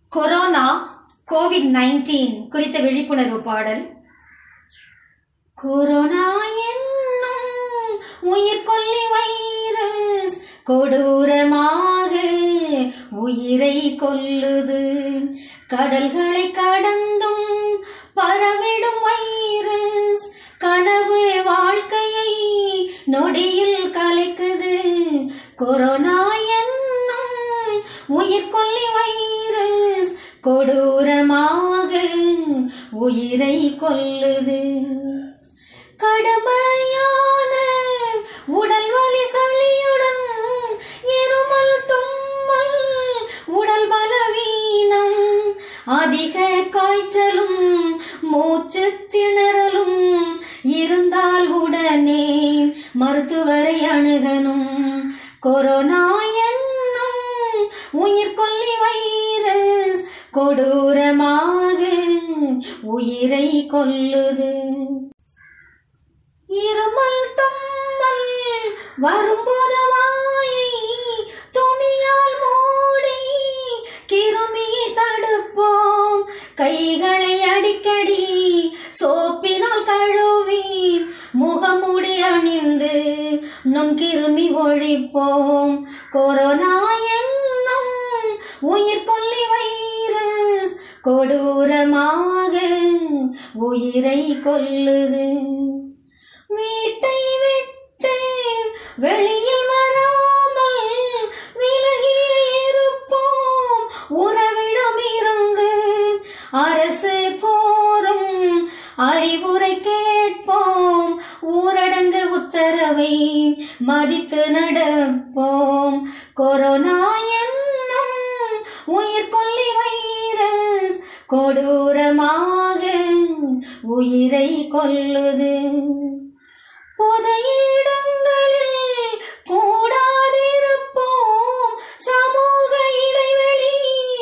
corona Covid nineteen குறித்த விழிப்புணர்வு பாடல் கொரோனா என்னும் உயிர்கொல்லி வைரஸ் கொடூரமாக உயிரை கொல்லுது கடல்களை கடந்தும் பரவிடும் வைரஸ் கனவு வாழ்க்கையை நொடியில் கலைக்குது கொரோனா என்னும் உயிர்கொல்லி வைரஸ் கொடூரமாக உயிரை கொல்லுது கடுமையான உடல் வலி சளியுடன் இருமல் தும்மல் உடல் பலவீனம் அதிக காய்ச்சலும் மூச்சு திணறலும் இருந்தால் உடனே மருத்துவரை அணுகணும் கொரோனா என்னும் உயிர்கொல்லி வைரஸ் கொடூரமாக உயிரை கொல்லுது இருமல் தும்மல் வரும்போது வாயை துணியால் மூடி கிருமியை தடுப்போம் கைகளை அடிக்கடி சோப்பினால் கழுவி முகமூடி அணிந்து நுண் கிருமி ஒழிப்போம் கொரோனா என்னும் உயிர்கொல்லி வைரஸ் கொடூரமாக உயிரை கொல்லுது வீட்டை விட்டு வெளியில் வராமல் விலகியே இருப்போம் உறவிடம் இருந்து அரசு கோரும் அறிவுரை கேட்போம் ஊரடங்கு உத்தரவை மதித்து நடப்போம் கொரோனா என்னும் உயிர்கொல்லி வைரஸ் கொடூரமாக உயிரை கொல்லுது பொது இடங்களில் கூடாதிருப்போம் சமூக இடைவெளி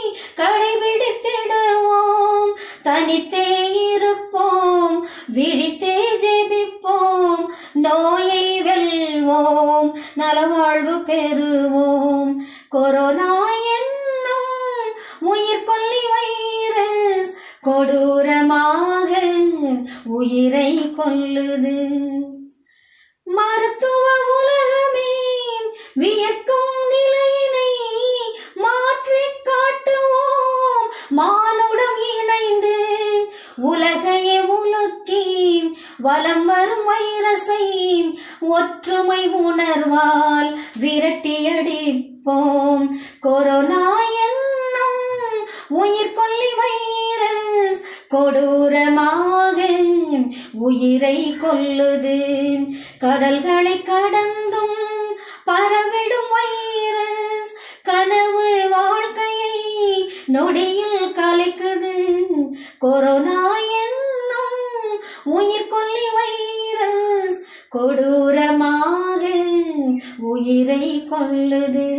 கடைபிடித்திடுவோம் தனித்தே இருப்போம் விழித்தே ஜெபிப்போம் நோயை வெல்வோம் நலவாழ்வு பெறுவோம் கொரோனா என்னும் உயிர்கொல்லி வைரஸ் கொடூரமாக உயிரை கொல்லுது மருத்துவ உலகமே வியக்கும் நிலையினை மாற்றி காட்டுவோம் மானுடம் இணைந்து உலகையே உலுக்கி வலம் வரும் வைரஸை ஒற்றுமை உணர்வால் விரட்டியடிப்போம் கொரோனா என்னும் உயிர்கொல்லி வைரஸ் கொடூரமாக உயிரை கொல்லுது கடல்களை கடந்தும் பரவிடும் வைரஸ் கனவு வாழ்க்கையை நொடியில் கலைக்குது கொரோனா என்னும் உயிர்கொல்லி வைரஸ் கொடூரமாக உயிரை கொல்லுது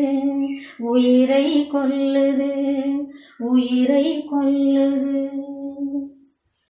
உயிரை கொல்லுது உயிரை கொல்லுது